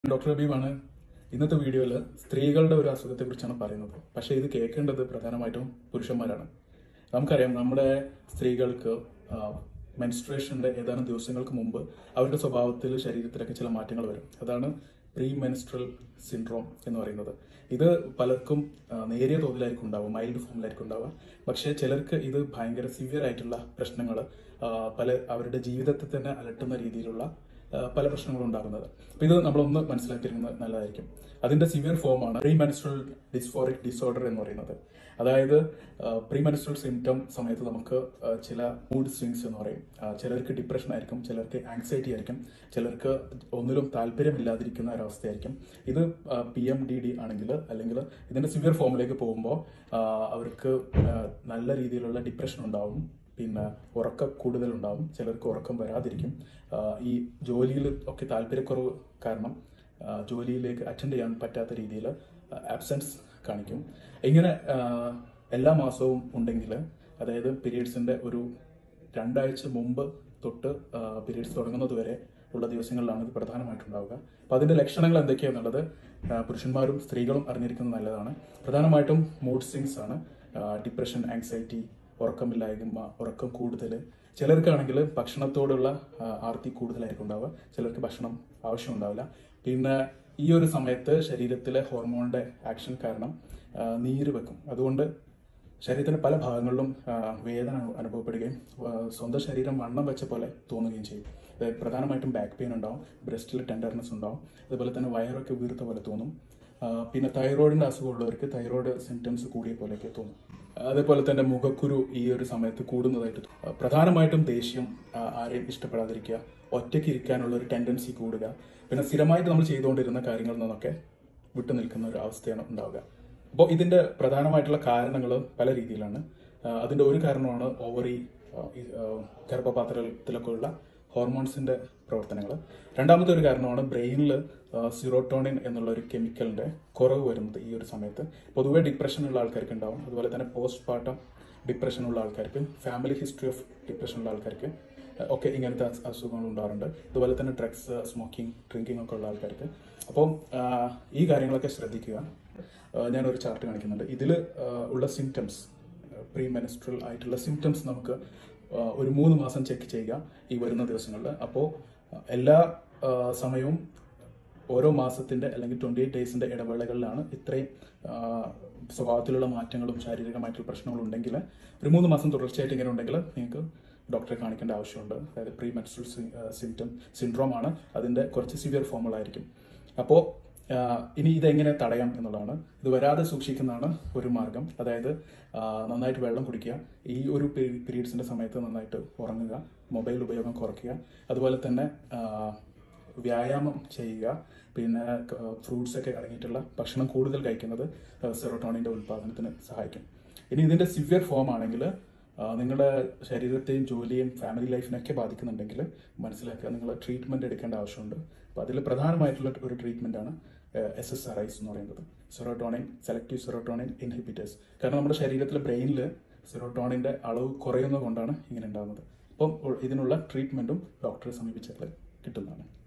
Doctor ഹബീബാണ് ഇന്നത്തെ വീഡിയോയിൽ സ്ത്രീകളുടെ ഒരു അസുഖത്തെ കുറിച്ചാണ് പറയുന്നത് പക്ഷേ ഇത് കേൾക്കേണ്ടത് പ്രധാനമായിട്ടും പുരുഷന്മാരാണ് നമുക്കറിയാം നമ്മുടെ സ്ത്രീകൾക്ക് മെൻസ്ട്രേഷന്റെ ഏതാനും ദിവസങ്ങൾക്ക് മുമ്പ് അവരുടെ സ്വഭാവത്തിൽ ശരീരത്തിലൊക്കെ ചില മാറ്റങ്ങൾ വരും അതാണ് പ്രീ മെൻസ്ട്രൽ സിൻഡ്രോം എന്ന് പറയുന്നത് ഇത് പലർക്കും ആ, നേരിയ തോതിലായിരിക്കും ഉണ്ടാവുക മൈൽഡ് ഫോമിലായിരിക്കും ഉണ്ടാവുക പക്ഷേ ചിലർക്ക് ഇത് ഭയങ്കര സിവിയർ ആയിട്ടുള്ള പ്രശ്നങ്ങൾ പല അവരുടെ ജീവിതത്തെ തന്നെ അലട്ടുന്ന രീതിയിലുള്ള ആ, പല പ്രശ്നങ്ങളും ഉണ്ടാകുന്നത് അപ്പൊ ഇത് നമ്മളൊന്ന് മനസ്സിലാക്കിയിരുന്നത് നല്ലതായിരിക്കും അതിന്റെ സിവിയർ ഫോമാണ് പ്രീ മെൻസ്ട്രൽ ഡിസ്ഫോറിക് ഡിസോർഡർ എന്ന് പറയുന്നത് അതായത് പ്രീ മെൻസ്ട്രൽ സിംറ്റം സമയത്ത് നമുക്ക് ആ, ചില മൂഡ് സ്വിങ്സ് എന്ന് പറയും ആ, ചിലർക്ക് ഡിപ്രഷൻ ആയിരിക്കും ചിലർക്ക് ആങ്സൈറ്റി ആയിരിക്കും ചിലർക്ക് ഒന്നിലും താല്പര്യമില്ലാതിരിക്കുന്ന ഒരവസ്ഥയായിരിക്കും ഇത് പി എം ഡി ഡി ആണെങ്കിൽ അല്ലെങ്കിൽ ഇതിന്റെ സിവിയർ ഫോമിലേക്ക് പോകുമ്പോൾ അവർക്ക് ആ, നല്ല രീതിയിലുള്ള ഡിപ്രഷൻ ഉണ്ടാവും പിന്നെ ഉറക്കം കൂടുതലുണ്ടാവും ചിലർക്ക് ഉറക്കം വരാതിരിക്കും ആ, ഈ ജോലിയിൽ ഒക്കെ താല്പര്യക്കുറവ് കാരണം ആ, ജോലിയിലേക്ക് അറ്റൻഡ് ചെയ്യാൻ പറ്റാത്ത രീതിയിൽ ആബ്സെൻസ് കാണിക്കും ഇങ്ങനെ ആ, എല്ലാ മാസവും ഉണ്ടെങ്കിൽ അതായത് പീരീഡ്സിന്റെ ഒരു രണ്ടാഴ്ച മുമ്പ് തൊട്ട് പീരീഡ്സ് തുടങ്ങുന്നത് വരെ ഉള്ള ദിവസങ്ങളിലാണ് ഇത് പ്രധാനമായിട്ടുണ്ടാവുക അപ്പോൾ അതിന്റെ ലക്ഷണങ്ങൾ എന്തൊക്കെയാണെന്നുള്ളത് ആ, പുരുഷന്മാരും സ്ത്രീകളും അറിഞ്ഞിരിക്കുന്നത് നല്ലതാണ് പ്രധാനമായിട്ടും മൂഡ് സ്വിങ്സ് ആണ് ഡിപ്രഷൻ ആങ്സൈറ്റി ഉറക്കമില്ലായ്മ ഉറക്കം കൂടുതൽ ചിലർക്കാണെങ്കിൽ ഭക്ഷണത്തോടുള്ള ആ, ആർത്തി കൂടുതലായിരിക്കും ഉണ്ടാവുക ചിലർക്ക് ഭക്ഷണം ആവശ്യമുണ്ടാവില്ല പിന്നെ ഈ ഒരു സമയത്ത് ശരീരത്തിലെ ഹോർമോണിന്റെ ആക്ഷൻ കാരണം ആ, നീര് വെക്കും അതുകൊണ്ട് ശരീരത്തിന്റെ പല ഭാഗങ്ങളിലും ആ, വേദന അനു- അനുഭവപ്പെടുകയും ആ, സ്വന്തം ശരീരം വണ്ണം വെച്ച പോലെ തോന്നുകയും ചെയ്യും അതായത് പ്രധാനമായിട്ടും ബാക്ക് പെയിൻ ഉണ്ടാവും ബ്രസ്റ്റിൽ ടെൻഡർനെസ് ഉണ്ടാവും അതുപോലെ തന്നെ വയറൊക്കെ വീർത്ത പോലെ തോന്നും ആ, പിന്നെ തൈറോയിഡിന്റെ അസുഖമുള്ളവർക്ക് തൈറോയിഡ് സിംറ്റംസ് കൂടിയ പോലെയൊക്കെ തോന്നും അതേപോലെ തന്നെ മുഖക്കുരു ഈ ഒരു സമയത്ത് കൂടുന്നതായിട്ട് തോന്നും. ആ, പ്രധാനമായിട്ടും ദേഷ്യം ആ, ആരെയും ഇഷ്ടപ്പെടാതിരിക്കുക ഒറ്റയ്ക്ക് ഇരിക്കാനുള്ള ഒരു ടെൻഡൻസി കൂടുക പിന്നെ സ്ഥിരമായിട്ട് നമ്മൾ ചെയ്തുകൊണ്ടിരുന്ന കാര്യങ്ങളിൽ നിന്നൊക്കെ വിട്ടു നിൽക്കുന്ന ഒരു അവസ്ഥയാണ് ഉണ്ടാവുക അപ്പോൾ ഇതിന്റെ പ്രധാനമായിട്ടുള്ള കാരണങ്ങൾ പല രീതിയിലാണ് ആ, അതിന്റെ ഒരു കാരണമാണ് ഓവറി ഗർഭപാത്രത്തിലൊക്കെ ഉള്ള ഹോർമോൺസിന്റെ പ്രവർത്തനങ്ങൾ രണ്ടാമത്തെ ഒരു കാരണമാണ് ബ്രെയിനിൽ സിറോട്ടോണിൻ എന്നുള്ള ഒരു കെമിക്കലിന്റെ കുറവ് വരുന്നത് ഈ ഒരു സമയത്ത് പൊതുവെ ഡിപ്രഷൻ ഉള്ള ആൾക്കാർക്ക് ഉണ്ടാവും അതുപോലെ തന്നെ പോസ്റ്റ് പാർട്ടം ഡിപ്രഷൻ ഉള്ള ആൾക്കാർക്ക് ഫാമിലി ഹിസ്റ്ററി ഓഫ് ഡിപ്രഷൻ ഉള്ള ആൾക്കാർക്ക് ഒക്കെ ഇങ്ങനത്തെ അസ് അസുഖങ്ങൾ ഉണ്ടാവാറുണ്ട് അതുപോലെ തന്നെ ഡ്രഗ്സ് സ്മോക്കിംഗ് ഡ്രിങ്കിങ് ഒക്കെ ഉള്ള ആൾക്കാർക്ക് അപ്പം ആ, ഈ കാര്യങ്ങളൊക്കെ ശ്രദ്ധിക്കുക ആ, ഞാനൊരു ചാർട്ട് കാണിക്കുന്നുണ്ട് ഇതിൽ ഉള്ള സിംറ്റംസ് പ്രീ മെനസ്ട്രൽ ആയിട്ടുള്ള സിംറ്റംസ് നമുക്ക് ആ, ഒരു മൂന്ന് മാസം ചെക്ക് ചെയ്യുക ഈ വരുന്ന ദിവസങ്ങളിൽ അപ്പോൾ എല്ലാ ആ, സമയവും ഓരോ മാസത്തിന്റെ അല്ലെങ്കിൽ ട്വന്റി എയ്റ്റ് ഡേയ്സിന്റെ ഇടവേളകളിലാണ് ഇത്രയും ആ, സ്വഭാവത്തിലുള്ള മാറ്റങ്ങളും ശാരീരികമായിട്ടുള്ള പ്രശ്നങ്ങളും ഉണ്ടെങ്കിൽ ഒരു മൂന്ന് മാസം തുടർച്ചയായിട്ട് ഇങ്ങനെ ഉണ്ടെങ്കിൽ നിങ്ങൾക്ക് ഡോക്ടറെ കാണിക്കേണ്ട ആവശ്യമുണ്ട് അതായത് പ്രീ മെൻസ്ട്രൽ സിംറ്റം സിൻഡ്രോം ആണ് അതിന്റെ കുറച്ച് സിവിയർ ഫോമുകളായിരിക്കും അപ്പോൾ ഇനി ഇതെങ്ങനെ തടയാം എന്നുള്ളതാണ് ഇത് വരാതെ സൂക്ഷിക്കുന്നതാണ് ഒരു മാർഗം അതായത് ആ, നന്നായിട്ട് വെള്ളം കുടിക്കുക ഈ ഒരു പീരീഡ്സിന്റെ സമയത്ത് നന്നായിട്ട് ഉറങ്ങുക മൊബൈൽ ഉപയോഗം കുറയ്ക്കുക അതുപോലെ തന്നെ ആ, വ്യായാമം ചെയ്യുക പിന്നെ ഫ്രൂട്ട്സ് ഒക്കെ അടങ്ങിയിട്ടുള്ള ഭക്ഷണം കൂടുതൽ കഴിക്കുന്നത് സെറോട്ടോണിന്റെ ഉൽപാദനത്തിന് സഹായിക്കും ഇനി ഇതിന്റെ സിവിയർ ഫോം ആണെങ്കിൽ നിങ്ങളുടെ ശരീരത്തെയും ജോലിയും ഫാമിലി ലൈഫിനൊക്കെ ബാധിക്കുന്നുണ്ടെങ്കിൽ മനസ്സിലാക്കുക നിങ്ങൾ ട്രീറ്റ്മെന്റ് എടുക്കേണ്ട ആവശ്യമുണ്ട് അപ്പോൾ അതിൽ പ്രധാനമായിട്ടുള്ള ഒരു ട്രീറ്റ്മെന്റ് ആണ് എസ് എസ് ആർ ഐസ് എന്ന് പറയുന്നത് സെറോട്ടോണിൻ സെലക്റ്റീവ് സെറോട്ടോണിൻ ഇൻഹിബിറ്റേഴ്സ് കാരണം നമ്മുടെ ശരീരത്തിലെ ബ്രെയിനിൽ സെറോട്ടോണിന്റെ അളവ് കുറയുന്നത് കൊണ്ടാണ് ഇങ്ങനെ ഉണ്ടാകുന്നത് അപ്പം ഇതിനുള്ള ട്രീറ്റ്മെന്റും ഡോക്ടറെ സമീപിച്ചാൽ കിട്ടുന്നതാണ്